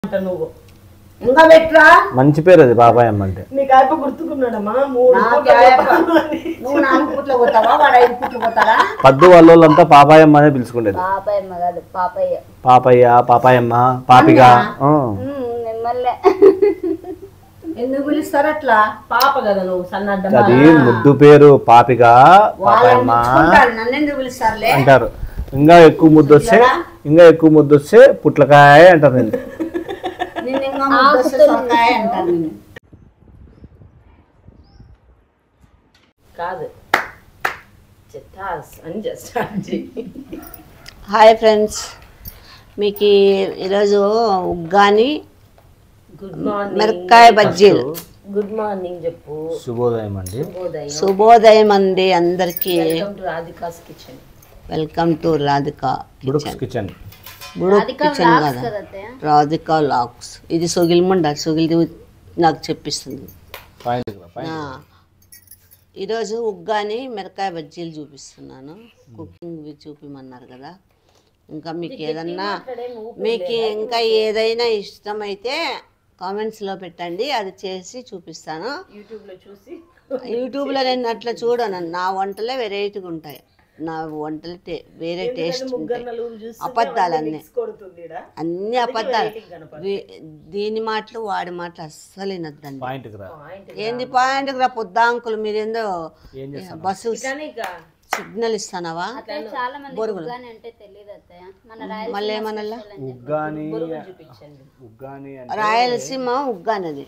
అంట నువ్వు ఇంకా పెట్టురా మంచి పేరు అది బాబాయ్ అమ్మ అంటే నీకు అయిపో గుర్తుకున్నాడమ్మా మూడు నాకు పూట్ల ఆయప్ప. పోతాను. నువ్వు నాలుగు పుట్లు పోతావా వాడు ఐదు పుట్లు పోతాడా పద్దు వాళ్ళంతా పాపాయమ్మ అనే పిలుచుకునేది పాపయ్యమ్మ కాదు పాపయ్య పాపయ్య పాపాయమ్మ పాపిగా ఆ. మిమ్మల్నే ఎందుకు పిలుస్తారు అట్లా పాప కదా నువ్వు సన్నడ్డ అది ముద్దు పేరు పాపిగా వాళ్ళని పాపాయమ్మ పిలుచుకుంటారు నన్ను ఎందుకు పిలుస్తారులే అంటారు ఇంకా ఎక్కువ ముద్దు వస్తే ఇంకా ఎక్కువ ముద్దు వస్తే పుట్లకాయ అంటారు నేను నిన్ను ఇంకా ముద్దు వస్తే సొరకాయ అంటారు నిన్ను కాదు చెత్తాస్ అని చేస్తాను హాయ్ ఫ్రెండ్స్ మీకు ఈ- ఈరోజు ఉగ్గాని గుడ్ మార్నింగ్ మిరపకాయ బజ్జీలు గుడ్ మార్నింగ్ చెప్పు శుభోదయం అండి శుభోదయం శుభోదయం అండి అందరికీ welcome to Radhika's kitchen welcome to Radhika బుడుక్స్ కిచెన్ బుడుక్ కిచెన్ కదా రాధిక లాక్స్ ఇది సొగిల్ముండ సొగిలి నాకు చెప్పిస్తుంది పాయింట్ పాయింట్ ఆ, ఈరోజు ఉగ్గాని మిరకాయ బజ్జీలు చూపిస్తున్నాను కుకింగ్ చూపిమన్నారు కదా ఇంకా మీకు ఏదన్నా మీకు ఇంకా ఏదైనా ఇష్టమైతే కామెంట్స్లో పెట్టండి అది చేసి చూపిస్తాను యూట్యూబ్ లో చూసి యూట్యూబ్లో నేను అట్లా చూడను నా వంటలే వెరైటీగా ఉంటాయి నా వంటలు టే- వేరే టేస్ట్ ఉంటాయి నలుగురు చూసి అబద్ధాలన్నీ కొడుతుంది ఈడ. అన్ని అబద్ధాలు వీ- దీని మాటలు వాడి మాటలు అస్సలు వినొద్దండి పాయింట్ రా ఏంది పాయింట్ రా పొద్దాంకులు మీరేందో ఏం చేస్తాం బస్సు కానీ ఇక సిగ్నల్ ఇస్తానవా చాలా మంది ఉగ్గాని అంటే తెలియదు అత్తయ్య మన రాయలసీమ మళ్ళీ ఏమనల్లా ఉగ్గాని చూపించండి ఉగ్గాని అంటే రాయలసీమ ఉగ్గానది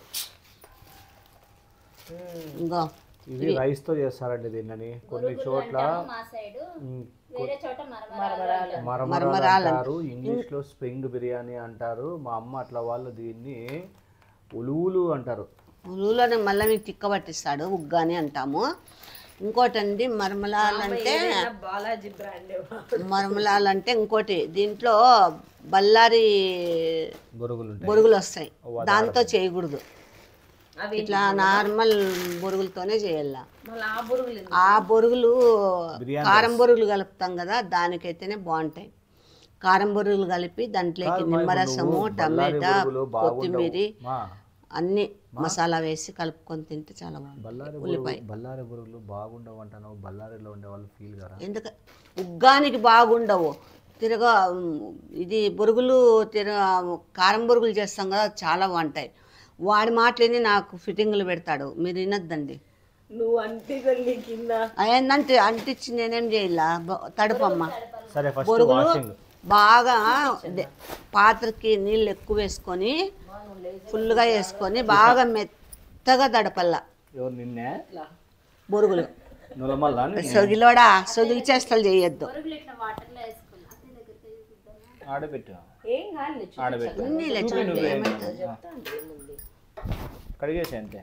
ఇంకో ఇది రైస్ తో చేస్తారండి దీనిని కొన్ని చోట్ల మా సైడ్ ఉమ్, వేరే చోట మరమరాలు మరమరాలు అంటారు ఇంగ్లీష్ లో స్ప్రింగ్ బిర్యానీ అంటారు మా అమ్మ అట్లా వాళ్ళు దీన్ని ఉలువులు అంటారు ఉలులోనే మళ్ళీ మీకు తిక్క పట్టిస్తాడు ఉగ్గాని అంటాము ఇంకోటండి మరమలాలంటే బాలాజీ బ్రాండ్ మరమలాలు అంటే ఇంకోటి దీంట్లో బల్లారి బొరుగులు ఉంటాయి బొరుగులు వస్తాయి దాంతో చేయకూడదు అవి ఇట్లా నార్మల్ బొరుగులతోనే చేయాల మళ్ళీ ఆ బురుగులు ఎందుకు? ఆ బొరుగులు బిర్యానీ కారం బొరుగులు కలుపుతాం కదా దానికైతేనే బాగుంటాయి కారం బొరుగులు కలిపి దాంట్లోకి నిమ్మరసము టమాటా బొరుగులు బాగుండవు కొత్తిమీర మా అన్ని మసాలా వేసి కలుపుకొని తింటే చాలా బాగుంటుంది బల్లారి బొరుగులు బల్లారి బొరుగులు బాగుండవు అంటాను బల్లారిలో ఉండే వాళ్ళు ఫీల్ కదా ఎందుక ఉగ్గానికి బాగుండవు తిరగ ఇది బొరుగులు తిరగ కారం బొరుగులు చేస్తాం కదా చాలా బాగుంటాయి వాడి మాటలేని నాకు ఫిట్టింగ్లు పెడతాడు మీరు వినొద్దండి నువ్వు అంతే తల్లి కింద ఏంటంటే అంటించి నేనేం చేయాల తడుపమ్మ సరే ఫస్ట్ బొరుగులు వాషింగ్ బాగా దే- పాత్రకి నీళ్ళు ఎక్కువ వేసుకొని ఫుల్గా వేసుకొని బాగా మెత్తగా తడపల్ల ఎవరు నిన్నే బొరుగులు నులమల్లా సొగిలోడా సొగిలి చేష్టలు చేయొద్దు ఇట్లా వాటర్లో వేసుకున్నా అత్తయ్య దగ్గరికి వెళ్ళి చూద్దామా? ఆడబెట్టు ఏం కాదు ఆడబెట్టు నీళ్ళ చూపి నువ్వే ఏముంది కడిగేసి అంతే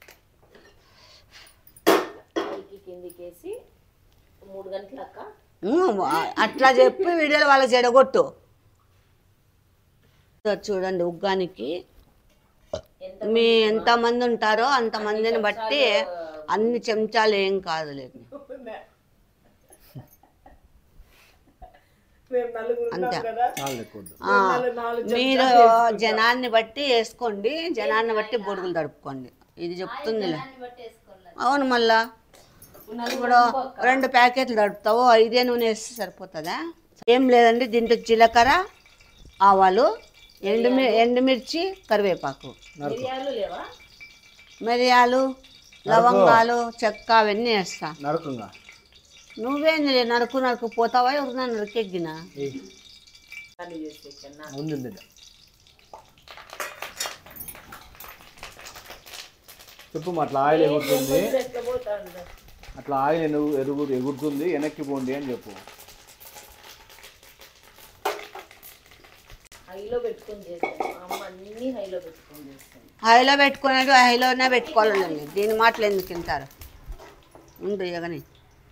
పైకి కిందికేసి మూడు గంటల అక్క ఉమ్, అట్లా చెప్పి వీడియోలు వాళ్ళ చెడగొట్టు చూడండి ఉగ్గానికి మీ ఎంతమంది ఉంటారో అంతమందిని బట్టి అన్ని చెంచాలు ఏం కాదు లేదు మేము నలుగురు ఉన్నాం అంతే. కదా చాలా ఎక్కువ వద్దు. ఆ, మీరు జనాన్ని బట్టి వేసుకోండి జనాన్ని బట్టి బొడుగులు తడుపుకోండి ఇది చెప్తుందిలే దాన్ని బట్టి వేసుకోవాలి అవును మళ్ళా ఇప్పుడు రెండు ప్యాకెట్లు తడుపుతావు ఐదే నూనె వేస్తే సరిపోతుందా ఏం లేదండి దీంట్లో జీలకర్ర ఆవాలు ఎండుమి ఎండుమిర్చి కరివేపాకు మిరియాలు లేవా మిరియాలు లవంగాలు చెక్క అవన్నీ వేస్తా నరకంగా నువ్వేంది నరుకు నరుకు పోతావా ఎవరినా నరికెగ్గినా అని చేస్తే కన్నా ఉంది ఉంది. చెప్పు మా అట్లా ఆయిల్ ఎగురుతుంది ఎట్లా పోతాను అట్లా ఆయిల్ ఎనుగు ఎరుగు ఎగురుతుంది వెనక్కి పోండి అని చెప్పు హైలో పెట్టుకొని చేస్తాను మా అమ్మ అన్ని హైలో పెట్టుకొని చేస్తాను హైలో పెట్టుకునేది హైలోనే పెట్టుకోవాలండి దీని మాటలు ఎందుకు తింటారు ఉండు ఇగని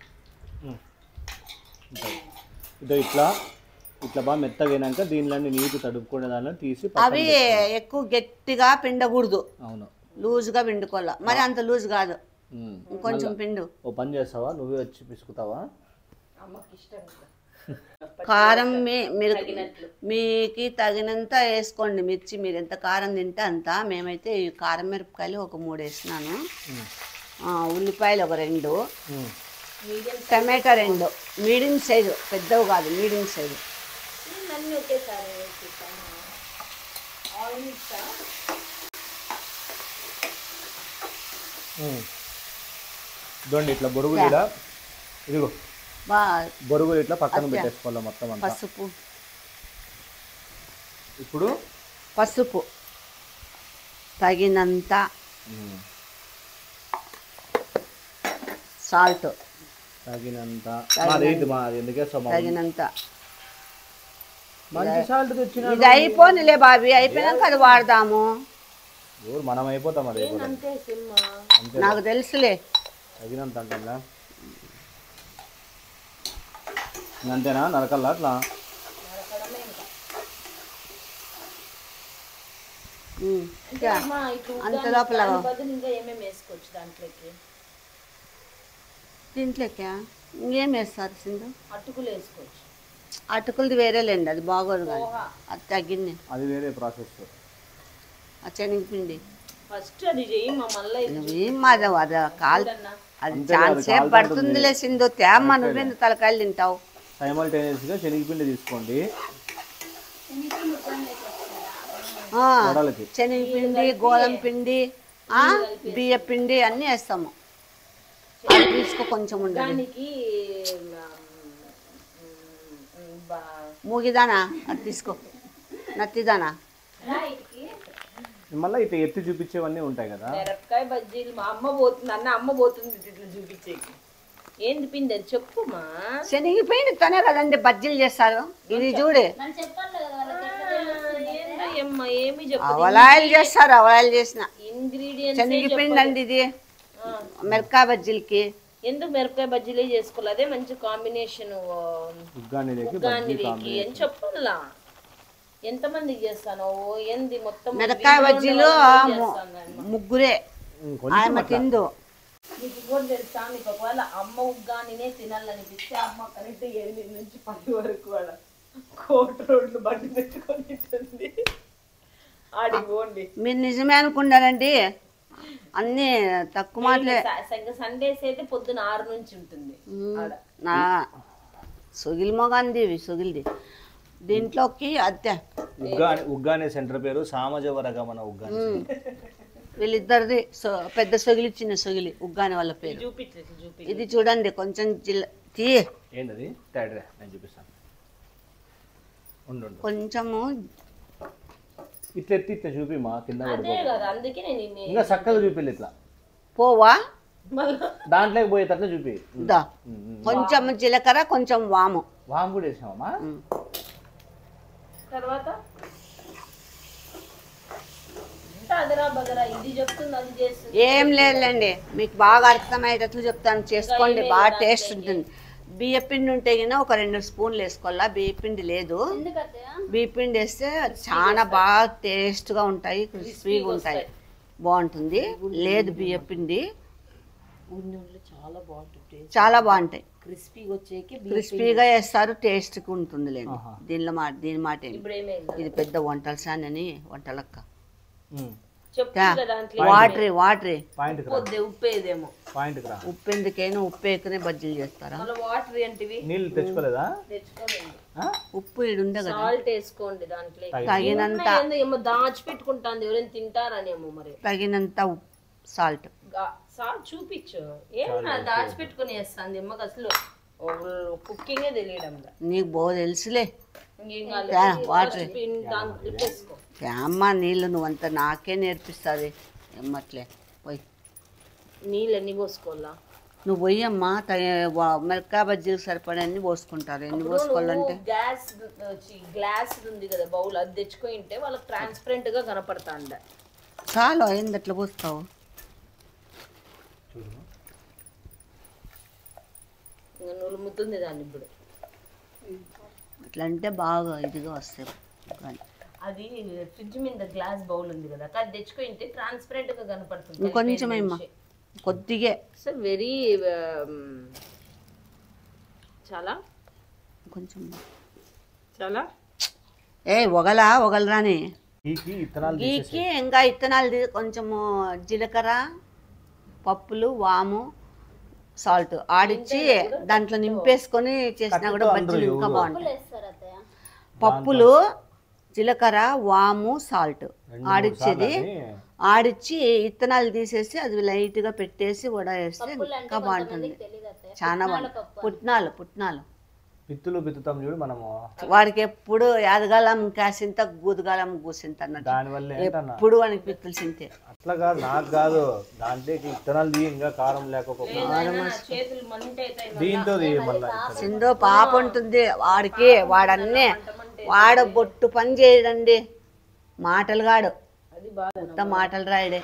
ఇదో ఇట్లా ఇట్లా బాగా మెత్తగా అయినాక దీనిలో నీటి తడుపుకునే దానిలో తీసి పక్కన అవి ఎక్కువ గట్టిగా పిండకూడదు అవును లూజ్గా పిండుకోవాలి మరి అంత లూజ్ కాదు ఉమ్. ఇంకొంచెం పిండు ఓ పని చేస్తావా నువ్వే వచ్చి పిసుకుతావా అమ్మకి ఇష్టం ఇట్లా కారం మీ మీరు మీకు తగినంత వేసుకోండి మిర్చి మీరు ఎంత కారం తింటే అంత మేమైతే ఈ కారం మిరపకాయలు ఒక మూడు వేసినాను ఆ, ఉల్లిపాయలు ఒక రెండు ఉమ్. టమాటా రెండు మీడియం సైజు పెద్దవి కాదు మీడియం సైజు అన్నీ ఒకేసారి వేసేసాను ఆయిల్ ఇస్తా ఉమ్. ఇదిగోండి ఇట్లా బొరుగులు ఇలా ఇదిగో బా బొరుగులు ఇట్లా పక్కన అచ్చా. పెట్టేసుకోవాలి మొత్తం అంతా పసుపు ఇప్పుడు పసుపు తగినంత ఉమ్, సాల్ట్ తగినంత మాదేంటి మాది ఎందుకే స్వభావం తగినంత మంచి సాల్ట్ తెచ్చిన ఇది అయిపోనిలే బాబీ అయిపోయినాక అది వాడదాము ఎవరు మనం అయిపోతాం అది అయిపోతాం అంతే సిమ్ అంతే నాకు తెలుసులే తగినంత అంటా అంతేనా నరకల్లా అట్లా ఉమ్. ఇంకా అమ్మా, ఇట్లా అంత ఉగ్గాని లోపల దాని బదులు ఇంకా ఏమేమి వేసుకోవచ్చు దాంట్లోకి దీంట్లోకా ఇంకేం వేస్తారు సింధు అటుకులు వేసుకోవచ్చు అటుకులది వేరేలేండి అది బాగోదు కానీ అది తగ్గింది అది వేరే ప్రాసెస్ ఆ శనగపిండి ఫస్ట్ అది చెయ్యమ్మా మళ్ళీ ఏం మాది అది కాల్ అది చాలా సేపు పడుతుందిలే సింధు తేమ్మ నువ్వెందు తలకాయలు తింటావు సైమల్టేనియస్గా శనగపిండి తీసుకోండి ఆ, వడలకి శనగపిండి గోధుమ పిండి ఆ, బియ్య పిండి అన్నీ వేస్తాము అది తీసుకో కొంచెం ఉండదు దానికి మూగిదానా అది తీసుకో నత్తిదానా మళ్ళీ ఇట్లా ఎత్తి చూపించేవన్నీ ఉంటాయి కదా మిరపకాయ బజ్జీలు మా అమ్మ పోతుంది అన్న అమ్మ పోతుంది ఇట్లా చూపించేకి ఏంది పిండి అది చెప్పుమా శనగపిండి తనే కదండి బజ్జీలు చేస్తారు ఇది చూడు మనం చెప్పాలి కదా వాళ్ళకి ఎట్లా తెలుస్తుంది? ఏందయ్యమ్మ ఏమి చెప్పదు అవలాయలు చేస్తారు అవలాయలు చేసిన ఇంగ్రీడియంట్స్ శనగపిండి అండి ఇది మిరపకాయ బజ్జీలకి ఎందుకు మిరపకాయ బజ్జీలే చేసుకోవాలి అదే మంచి కాంబినేషన్ ఉగ్గానిలోకి ఉగ్గానిలోకి అని చెప్పనులా ఎంతమందికి చేస్తాను ఏంది మొత్తం మిరపకాయ వీధిలో బజ్జీలు ఉన్న వాళ్ళకి ము- చేస్తాను నేను. ముగ్గురే కొంచెం ఆమె తిందు నీకు కూడా తెలుసా నీకు ఒకవేళ అమ్మ ఉగ్గానినే తినాలనిపిస్తే అమ్మ కరెక్ట్ ఎనిమిది నుంచి పది వరకు కూడా కోట రోడ్లు బండి పెట్టుకొని తింటుంది ఆడికి పోండి మీరు నిజమే అనుకున్నారండి అన్నీ తక్కువ మాటలే సండేస్ అయితే పొద్దున ఆరు నుంచి ఉంటుంది ఆడ నా సొగిలి మొగంది ఇవి సొగిలిది దీంట్లోకి అద్దె ఉగ్గాని ఉగ్గాని సెంటర్ పేరు సామజవరగమన ఉగ్గాని వీళ్ళిద్దరిది సో పెద్ద సొగిలి చిన్న సొగిలి ఉగ్గాని వాళ్ళ పేరు చూపించు చూపి ఇది చూడండి కొంచెం జిల్ల తీ ఏంటది తాడ్రా నేను చూపిస్తాను ఉండు ఉండు. కొంచెము ఇట్లా ఎత్తి ఇట్లా చూపి మా కింద అదే పడిపో కదా అందుకే నేను ఇన్ని ఇంకా చక్కగా చూపిల్లు ఇట్లా పోవా మళ్ళా దాంట్లోకి పోయేటట్లు చూపి దా కొంచెం జీలకర్ర కొంచెం వాము వాము కూడా వేసామమ్మా తర్వాత ఎంత అదరా బదరా ఇది చెప్తుంది అది చేస్తుంది ఏం లేదులేండి మీకు బాగా అర్థమయ్యేటట్లు చెప్తాను చేసుకోండి బాగా టేస్ట్ ఉంటుంది బియ్య పిండి ఉంటే గిన ఒక రెండు స్పూన్లు వేసుకోవాలా బియ్య పిండి లేదు ఎందుకు అత్తయ్య బియ్య పిండి వేస్తే చాలా బాగా టేస్ట్గా ఉంటాయి క్రిస్పీగా ఉంటాయి బాగుంటుంది లేదు బియ్య పిండి ఉన్నోళ్ళు చాలా బాగుంటుంది చాలా బాగుంటాయి క్రిస్పీగా వచ్చేకి క్రిస్పీగా వేస్తారు టేస్ట్గా ఉంటుంది లేదు దీనిలో మాట దీని మాట ఏంటి? ఇప్పుడు ఏమైంది ఇది పెద్ద వంటల సాన్ అని వంటలక్క చెప్పు దా. కదా దాంట్లో వాటరే వాటరే పాయింట్కి రా పొద్దు ఉప్పేదేమో పాయింట్కి రా ఉప్పు ఎందుకైనా ఉప్పు వేసుకునే బజ్జీలు చేస్తారా మళ్ళీ వాటర్ ఏంటివి నీళ్ళు తెచ్చుకోలేదా తెచ్చుకోలేదు ఆ? ఉప్పు ఈడు ఉంది కదా సాల్ట్ వేసుకోండి దాంట్లో తగినంత ఏందో ఏమో దాచిపెట్టుకుంటాంది ఎవరైనా తింటారనేమో మరి తగినంత సాల్ట్ సార్ చూపించు ఏమన్నా దాచిపెట్టుకుని వేస్తాంది అమ్మకి అసలు కుకింగే తెలియడం నీకు బో తెలుసులే ఇంకేం యా, కాలేదు వాటర్ First పిన్ దాంట్లో తిప్పేసుకో అమ్మ నీళ్ళు నువ్వంతా నాకే నేర్పిస్తుంది ఎమ్మట్లే పోయి నీళ్ళు ఎన్ని పోసుకోవాలా నువ్వు పోయి అమ్మా మిరపకాయ బజ్జీలకు సరిపడా అన్ని పోసుకుంటారు ఎన్ని పోసుకోవాలంటే గ్యాస్ గ్లాస్ ఉంది కదా బౌల్ అది తెచ్చుకొని ఉంటే వాళ్ళకి ట్రాన్స్పరెంట్ గా కనపడతాండ చాలు అయింది అట్లా పోస్తావు ఇంకా నులుముతుంది దాన్ని ఇప్పుడు అట్లా అంటే బాగా ఇదిగా వస్తాయి కానీ అది ఫ్రిడ్జ్ మీద గ్లాస్ బౌల్ ఉంది కదా అది తెచ్చుకొని ఉంటే ట్రాన్స్పరెంట్ గా కనపడుతుంది ఇంకొంచెం ఏమ్మా కొద్దిగే సో వెరీ చాలా కొంచెం చాలా ఏ ఒగలా ఒగలరాని గీకి ఇత్తనాలు గీకి ఇంకా ఇత్తనాలు తీ- కొంచెము జీలకర్ర పప్పులు వాము సాల్ట్ ఆడిచ్చి దాంట్లో నింపేసుకొని చేసినా కూడా బజ్జీలు ఇంకా బాగుంటాయి వేస్తారు అత్తయ్య పప్పులు జీలకర్ర వాము సాల్ట్ ఆడిచ్చేది ఆడిచ్చి ఇత్తనాలు తీసేసి అది లైట్గా పెట్టేసి వడ వేస్తే ఇంకా బాగుంటుంది తెలీదు అత్తయ్య చాలా బాగుంటుంది పుట్నాలు పుట్నాలు పిత్తులు పిత్తుతాం చూడు మనము వాడికి ఎప్పుడు యాదగాలం కాసింత గూదుగాలం కూసింత అన్నట్టు దానివల్ల ఏంటన్నా ఎప్పుడు వానికి పిత్తులు సింతే అట్లా కాదు నాకు కాదు దాంట్లో ఇత్తనాలు తీ ఇంకా కారం లేకపోకుండా చేతులు మంట అవుతాయి దీంతో తీయ మళ్ళా సింధు పాప ఉంటుంది వాడికి వాడన్నే వాడు బొట్టు పని చేయడండి మాటలు గాడు అది బాధ మొత్తం మాటలు రాయడే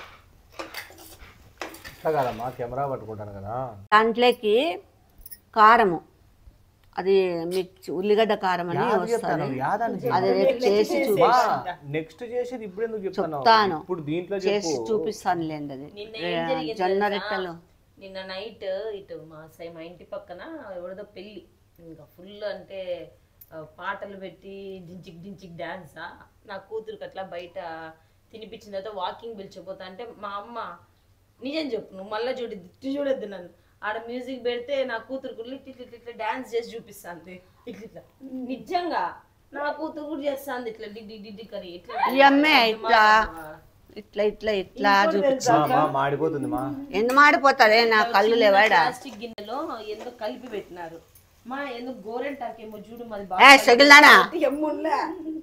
అట్లా కాదమ్మా కెమెరా పట్టుకుంటాను కదా దాంట్లోకి కారము అది మిర్చి ఉల్లిగడ్డ కారం అని వస్తుంది యాదాన్ని అది రేపు చేసి చూపి నెక్స్ట్ చేసేది ఇప్పుడు ఎందుకు చెప్తాను చెప్తాను. ఇప్పుడు దీంట్లో చేసి చెప్పు చూపిస్తానులేండి అది నిన్న ఏం జరిగింది జొన్న తెలుసా? రొట్టెలు నిన్న నైట్ ఇటు మా సై మా ఇంటి పక్కన ఎవరిదో పెళ్ళి ఇంకా ఫుల్ అంటే ఆ, పాటలు పెట్టి డించిక్ డించిక్ డాన్సా నా కూతురికి అట్లా బయట తినిపించిన తర్వాత వాకింగ్ పిలిచిపోతా అంటే మా అమ్మ నిజం చెప్పు నువ్వు మళ్ళీ చూడు ఇటు చూడొద్దు నన్ను ఆడ మ్యూజిక్ పెడితే నా కూతురు ఇట్లా ఇట్లా ఇట్లా ఇట్లా డాన్స్ చేసి చూపిస్తాంది ఇట్లా ఇట్లా నిజంగా నా కూతురు కూడా చేస్తాంది ఇట్లా డిడ్డి డిడ్డి కరి ఇట్లా ఈ అమ్మే ఇట్లా ఇట్లా ఇట్లా ఇట్లా చూపించు మా అమ్మ మాడిపోతుంది మా ఎందు మాడిపోతాడే నా కళ్ళు లేవాడా ప్లాస్టిక్ గిన్నెలో ఎందుకు కలిపి పెట్టినారు మా ఎందుకు గోరెంటాకేమో చూడు మాది ఏ సెగిల్దానా ఎమ్మున్నా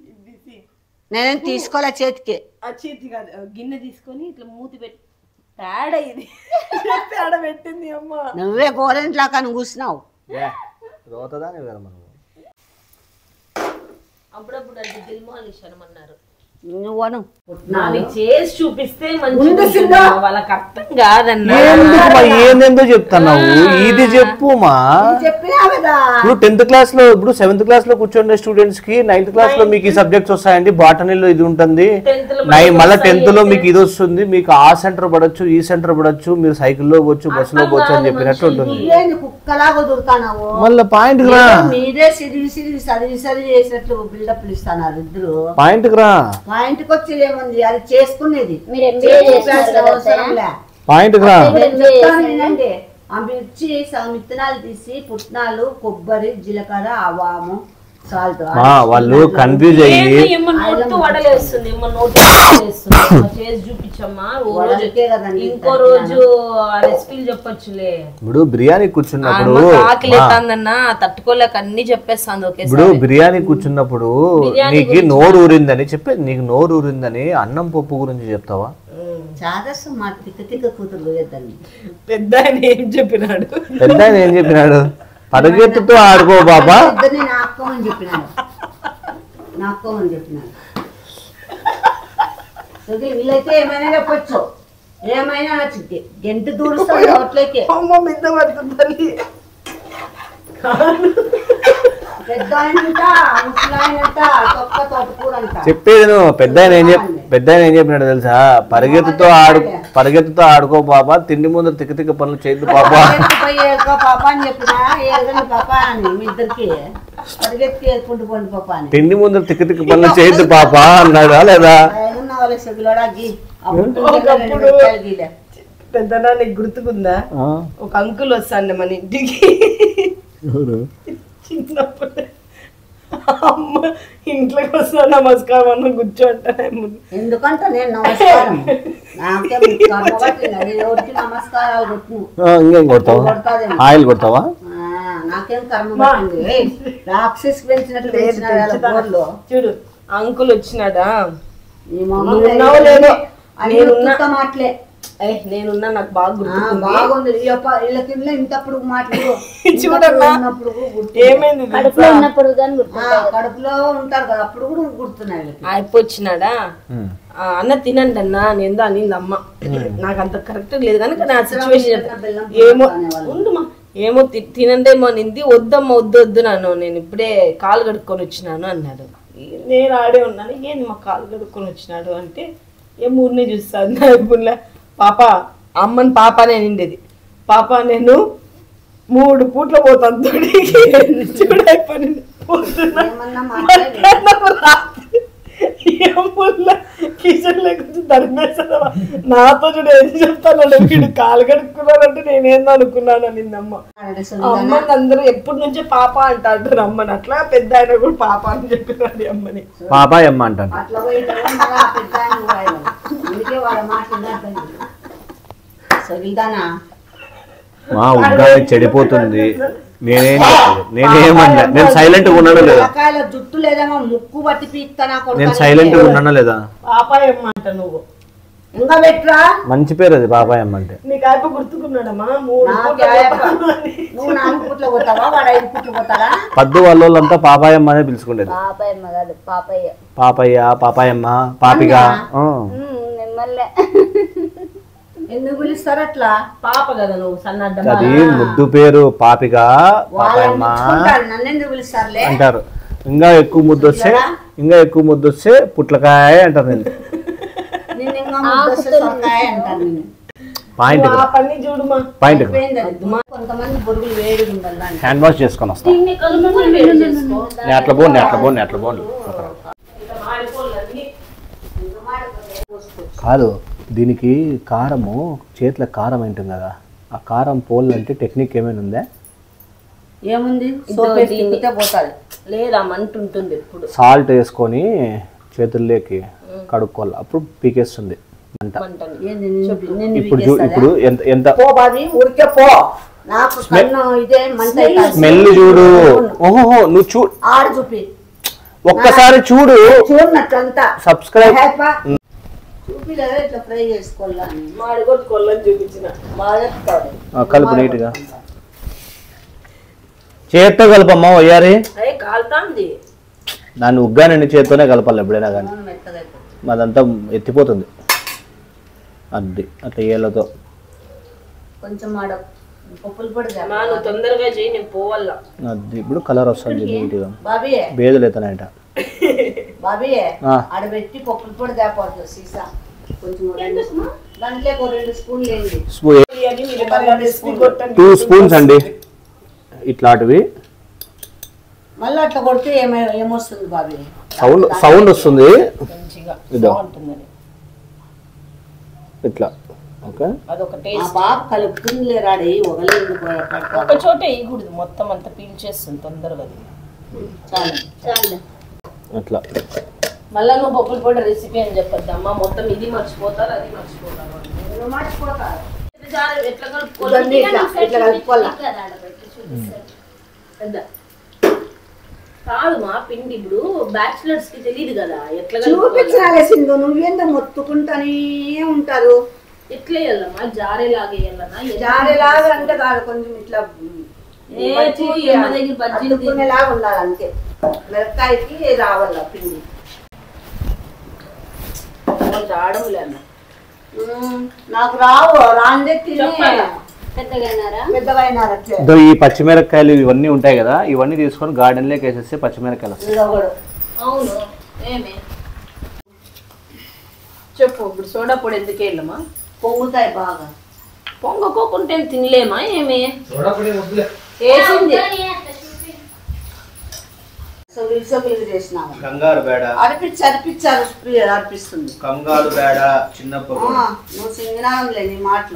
నేనేం తీసుకోలే చేతికి ఆ చేతి కాదు ఆ గిన్నె తీసుకొని ఇట్లా మూతి పెట్టి పేడ ఇది పేడ పెట్టింది అమ్మ నువ్వే గోరెంట్లా కానీ కూర్చున్నావు ఏ, రోతదా నువ్వు కదా మనము అప్పుడప్పుడు అది దిల్మాలిష్ అనమన్నారు నువ్వను నాది చేసి చూపిస్తే మంచి వాళ్ళకి అర్థం కాదన్నా ఎందుకు మా ఏందేందో చెప్తున్నావు ఇది చెప్పు మా చెప్పినా కదా ఇప్పుడు టెన్త్ క్లాస్ లో ఇప్పుడు సెవెంత్ క్లాస్ లో కూర్చుండే స్టూడెంట్స్ కి నైన్త్ క్లాస్ లో మీకు ఈ సబ్జెక్ట్స్ వస్తాయండి బాటనీలో ఇది ఉంటుంది Tenth లో నై మళ్ళీ టెన్త్ లో మీకు ఇది వస్తుంది మీకు ఆ సెంటర్ పడొచ్చు ఈ సెంటర్ పడొచ్చు మీరు సైకిల్లో పోవచ్చు బస్సులో పోవచ్చు అని చెప్పినట్టు ఉంటుంది ఏంది కుక్కలా కుదురుతానావు మళ్ళీ పాయింట్ రా మీరే సిరి సిరి సరి సరి చేసినట్లు బిల్డప్లు ఇస్తాన్నారు ఇద్దరు పాయింట్ రా పాయింట్కి వచ్చి ఏముంది అది చేసుకునేది మీరు ఎంబీఏ చేస్తున్నారు కదా అవసరం లే. పాయింట్ రా నేను చెప్తాను వినండి ఆ మిర్చి సగం విత్తనాలు తీసి పుట్నాలు కొబ్బరి జీలకర్ర అవాము సాల్ట్ మా వాళ్ళు కన్ఫ్యూజ్ అయ్యి ఏమో నోటు వడలేస్తుంది ఏమో నోటు వడలేస్తుంది అమ్మ, చేసి చూపించమ్మా ఓ రోజు వడలకే కదండి ఇంకో రోజు ఆ రెసిపీలు చెప్పొచ్చులే ఇప్పుడు బిర్యానీ కూర్చున్నప్పుడు అమ్మకి ఆకలి ఎత్తాందన్నా తట్టుకోలేక అన్ని చెప్పేస్తాంది ఒకేసారి ఇప్పుడు బిర్యానీ కూర్చున్నప్పుడు నీకు నోరు ఊరిందని చెప్పే నీకు నోరు ఊరిందని అన్నం పప్పు గురించి చెప్తావా చాదస్సు మా తిక్క తిక్క కూతురు పోయేద్దండి పెద్ద ఆయన ఏం చెప్పినాడు పెద్ద ఆయన ఏం చెప్పినాడు పరుగెత్తుతూ ఆడుకో బాబా ఇద్దరిని నాక్కోమని చెప్పినాను నాక్కోమని చెప్పినాను సుధీ, వీళ్ళైతే ఏమైనా చెప్పొచ్చు ఏమైనా నచ్చింది గెంటు దూరుస్తాడు నోట్లోకి అమ్మ మీద పడుతుంది తల్లి పెద్ద ఆయనంట ముసలాయనంట తొక్క తోటకూర అంట చెప్పేది నువ్వు పెద్ద ఆయన ఏం చెప్ పెద్ద ఆయన ఏం చెప్పినాడు తెలుసా పరిగెత్తుతో ఆడు పరిగెత్తుతో ఆడుకో బాబా తిండి ముందు తిక్క తిక్క పనులు చేయద్దు బాబా పోయి ఏరుకో పాప అని చెప్పినా ఏదండి పాప అని మీ ఇద్దరికి పరిగెత్తి ఏరుకుంటూ పోండి పాప అని తిండి ముందు తిక్క తిక్క పనులు చేయద్దు పాప అన్నాడా లేదా ఉన్న వాళ్ళ సెగులోడా గీ అప్పుడు రెండు రూపాయలు గీలే. పెద్దనా నీకు గుర్తుకుందా ఆ, ఒక అంకుల్ వస్తాండే మన ఇంటికి ఎవరు? చిన్నప్పుడు అమ్మ ఇంట్లోకి వస్తా నమస్కారం అన్న కూర్చోంటాను ఎందుకంటే నేను నమస్కారం నాకేం కర్మ పట్టింది నేను ఎవరికి నమస్కారాలు కొట్టును ఆ, ఇంకేం కొడతావా కొడతాదేమో ఆయిల్ కొడతావా ఆ, నాకేం కర్మ పట్టింది ఏయ్, రాక్షస్ పెంచినట్లు పెంచినాడు వాళ్ళ గోర్లు. చూడు అంకుల్ వచ్చినాడా ఈ మొహం నువ్వు ఉన్నావో లేదో అన్ని నేనున్నా ఉత్తుత్త మాటలే ఏ నేనున్నా నాకు బాగా ఆ, గుర్తుకుంది బాగుంది వీళ్ళ- వీళ్ళకి ఇళ్ళ ఇంతప్పుడు మాటలు చూడన్నా ఉన్నప్పుడు గుర్తు ఏమైంది కడుపులో ఉన్నప్పుడు కానీ గుర్తు ఆ, కడుపులో ఉంటారు కదా అప్పుడు కూడా గుర్తున్నాయి వీళ్ళకి అయిపోచ్చినాడా ఉమ్. ఆ, అన్న తినండి అన్న నేను అనింది అమ్మ నాకు అంత కరెక్ట్ లేదు కనుక నా సిచ్యువేషన్ బెల్లం ఏమో ఉండుమా ఏమో తి- తినండేమో అనింది వద్దమ్మా వద్దు వద్దు నాను నేను ఇప్పుడే కాలు కడుక్కొని వచ్చినాను అన్నాడు నేను ఆడే ఉన్నాను ఏంది మా కాలు కడుక్కొని వచ్చినాడు అంటే ఏం ఊరినే చూస్తాను నా ఇప్పుడు పాప అమ్మని పాపనే నిండేది పాప నేను మూడు పూట్ల పోతాను తొడిగి చూడైపోయి పొద్దున్న ఏమన్నా మాట్లాడి మధ్యాహ్నం రాత్రి ఏముల్లా కిచెన్ లేకపోతే ధర్మేశ్వర నాతో చూడు ఏం చెప్తాను వీడు కాలు కడుక్కున్నాడంటే నేనేందో అనుకున్నాను నిన్నమ్మ అమ్మ అందరూ ఎప్పటి నుంచే పాప అంటారు అమ్మని అట్లా పెద్ద ఆయన కూడా పాప అని చెప్పినాడు ఈ అమ్మని పాపాయ్ అమ్మ అంటాను అట్లా పోయితే మళ్ళా ఆ పెద్ద ఆయన పోయాడు. అందుకే వాళ్ళ మాట వినద్దండి. సరిదానా మా ఉగ్గాని చెడిపోతుంది నేనేం చెప్పలేదు నేనేమన్నా నేను సైలెంట్ గా ఉన్నానా లేదా పిల్లకాయల జుట్టు లేదేమో ముక్కు పట్టి పీక్తానా నేను సైలెంట్ గా ఉన్నానా లేదా పాపాయ అమ్మ అంట నువ్వు ఇంకా పెట్టురా మంచి పేరు అది పాపాయ్ అమ్మ అంటే నీకు ఆయప్ప గుర్తుకున్నాడమ్మా మూడు నాకు పూట్ల ఆయప్ప. పోతాను అని. నువ్వు నాలుగు పుట్లు పోతావా వాడు ఐదు పుట్లు పోతాడా పద్దు వాళ్ళంతా పాపాయ్ అమ్మ అనే పిలుచుకునేది పాపయ్యమ్మ కాదు పాపయ్య పాపయ్య పాపాయమ్మ పాపిగా ఆ. మిమ్మల్ని ఎందుకు పిలుస్తారు అట్లా పాప కదా నువ్వు సన్నడ్డ అది ముద్దు పేరు పాపిగా వాళ్ళని పాపాయమ్మ మెచ్చుకుంటారు నన్ను ఎందుకు పిలుస్తారులే అంటారు ఇంకా ఎక్కువ ముద్దు వస్తే ఇంకా ఎక్కువ ముద్దు వస్తే పుట్లకాయ అంటారు నేను నిన్ను ఇంకా ముద్దొస్తే సొరకాయ అంటారు నేను పాయింట్ ఆ పని చూడుమా పాయింట్ అయిపోయింది అది. కొంతమంది బొరుగులు వేడిగా ఉండాలి హ్యాండ్ వాష్ చేసుకొని వస్తాను దీన్ని కలుపుకొని వేడి చేసుకో నేను అట్లా పోను నేను అట్లా పోను నేను అట్లా పోను ఇట్లా మాడిపోవాలని కాదు దీనికి కారము చేతుల కారం ఉంటుంది కదా ఆ కారం పోలంటే టెక్నిక్ ఏమైనా ఉందా ఏముంది సోప్ వేసి తిప్పితే పోతుంది లేదా మంట ఉంటుంది ఎప్పుడు సాల్ట్ వేసుకొని చేతుల్లోకి కడుక్కోవాలి అప్పుడు పీకేస్తుంది అంట మంటని ఏంది నిన్ను నిన్ను ఇప్పుడు చూ ఇప్పుడు ఎంత ఎంత పో బాబీ ఊరికే పో నాకు కన్ను ఇదే మంట అవుతాది. స్మెల్ చూడు ఓహో నువ్వు చూ ఆడ చూపి ఒక్కసారి చూడు చూడనట్లంతా సబ్స్క్రైబ్ హ్యాపా చూపి లేదా ఇట్లా ఫ్రై చేసుకోవాలని మాడి కొట్టు కొల్లని చూపించిన బాగా చెప్తాడు కలుపు నీట్గా చేత్తో కలపమ్మా వయ్యారి అదే కాలుతాంది దాన్ని ఉగ్గానండి చేత్తోనే కలపాలి ఎప్పుడైనా కానీ నూనె మెత్తగా అయిపోతుంది. అదంతా ఎత్తిపోతుంది అది అట్లా ఏళ్ళతో కొంచెం ఆడ పప్పులు పొడి మా నువ్వు తొందరగా చేయి నేను పోవాలా అది ఇప్పుడు కలర్ వస్తుంది నీట్గా బాబీ బేదులు ఎత్తనంట బాబీ ఆ. ఆడ పెట్టి పప్పులు పొడి తేపోతుంది సీసా కొంచెం రెండు దాంట్లో ఒక రెండు స్పూన్లు వేయండి అని మీరు మళ్ళీ రెసిపీ కొట్టండి టూ స్పూన్స్ అండి ఇట్లాంటివి మళ్ళీ అట్లా కొడితే ఏమై ఏమొస్తుంది బాబీ సౌండ్ సౌండ్ వస్తుంది మంచిగా ఇదో బాగుంటుందని ఇట్లా ఓకే అదొక ఆ టేస్ట్ పాప కలుపుతుంది లేరాడి ఒకలేదు పడతా ఒక చోట వేయకూడదు మొత్తం అంతా పీల్చేస్తుంది తొందరగా అది. చాలు చాలు అట్లా మళ్ళా నువ్వు పప్పుల పొడి రెసిపీ అని చెప్పొద్దు అమ్మ మొత్తం ఇది మర్చిపోతారు అది మర్చిపోతారు నువ్వు మర్చిపోతారు జార- ఎట్లా కలుపుకోవాలి ఇవన్నీ ఇట్లా ఇట్లా కలుపుకోవాలా పెద్ద. కాదు మా పిండి ఇప్పుడు బ్యాచిలర్స్ కి తెలియదు కదా ఎట్లా చూపించాలి సింధు నువ్వేందో మొత్తుకుంటానే ఉంటారు ఎట్లా వేయాలమ్మా జారేలాగా వేయాలన్నా జారేలాగా అంటే కాదు కొంచెం ఇట్లా ఏ చూ, ఈ అమ్మ దగ్గర బజ్జీలు తిని- అతుక్కునేలాగా ఉండాలి అంతే మిరపకాయకి రావాల పిండి రావడం లేదన్న ఉమ్, నాకు రావు రాందే తిని చెప్పాలా? పెద్దగా అయినారా పెద్దగా అయినారు అట్లే ఇదో ఈ పచ్చిమిరపకాయలు ఇవన్నీ ఉంటాయి కదా ఇవన్నీ తీసుకొని గార్డెన్లోకి వేసేస్తే పచ్చిమిరపకాయలు వస్తాయి ఇదొకడు. అవును ఏమే చెప్పు ఇప్పుడు సోడా పొడి ఎందుకు వేయాలమ్మా పొంగుతాయి బాగా పొంగకోకుంటే తినలేమా ఏమి వేసింది సొగిలి సొగిలి చేసినాము కంగారు బేడ అరిపించి అరిపించారు ప్రియ అర్పిస్తుంది కంగారు బేడ చిన్నప్పుడు ఆ, నువ్వు సింగినాంలే నీ మాటలు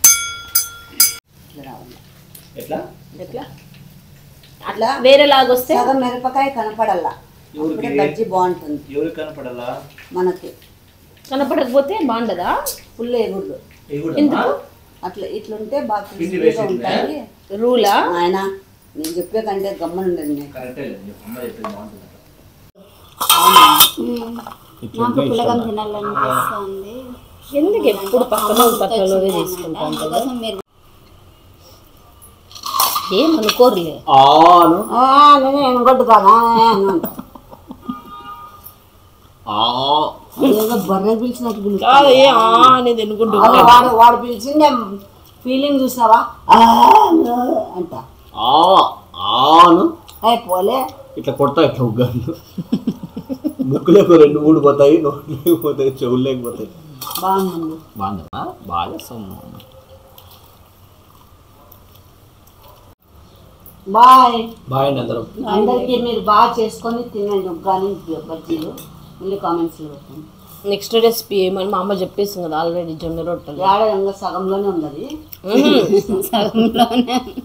ఇట్లా రావాలి. ఎట్లా ఎట్లా అట్లా వేరే లాగొస్తే సగం మిరపకాయ కనపడల్లా అప్పుడే బజ్జీ బాగుంటుంది ఎవరికి కనపడాలా మనకి కనపడకపోతే బాగుండదా ఫుల్ ఎగుర్లు ఎందుకు అట్లా ఇట్లుంటే బాగా పిండి క్రిస్పీగా వేసి ఉంటాయి రూలా ఆయన నేను చెప్పే కంటే గమ్మనుండండి నేను నాకు పులగం తినాలనిపిస్తుంది ఎందుకు ఎప్పుడు పక్కన పక్కలోనే తీసుకుంటాం కదా అందుకోసం మీరు ఏమనుకోరులే ఆను ఆ, నేను ఎనగొడ్డు కదా ఏదో బర్రె పిలిచినట్టు పిలుస్తా కాదు ఏ ఆ అనేది అనుకుంటూ అవును, వాడు వాడు పిలిచిందే ఫీలింగ్ చూసావా ఆ, అంట ఆను ఏ పోలే ఇట్లా కొడతా ఇట్లా ఉగ్గాను ముక్కులకు రెండు మూడు పోతాయి నోట్లోకి పోతాయి చెవుల్లోకి పోతాయి బాగుంది బాగుందా బాగా బాయ్ బాయ్ అండి అందరం అందరికీ మీరు బాగా చేసుకొని తినండి ఉగ్గాని బజ్జీలు మళ్ళీ కామెంట్స్లో పెట్టండి నెక్స్ట్ రెసిపీ ఏమని మా అమ్మ చెప్పేసింది కదా ఆల్రెడీ జొన్న రొట్టెలు ఏడ ఇంకా సగంలోనే ఉన్నది సగంలోనే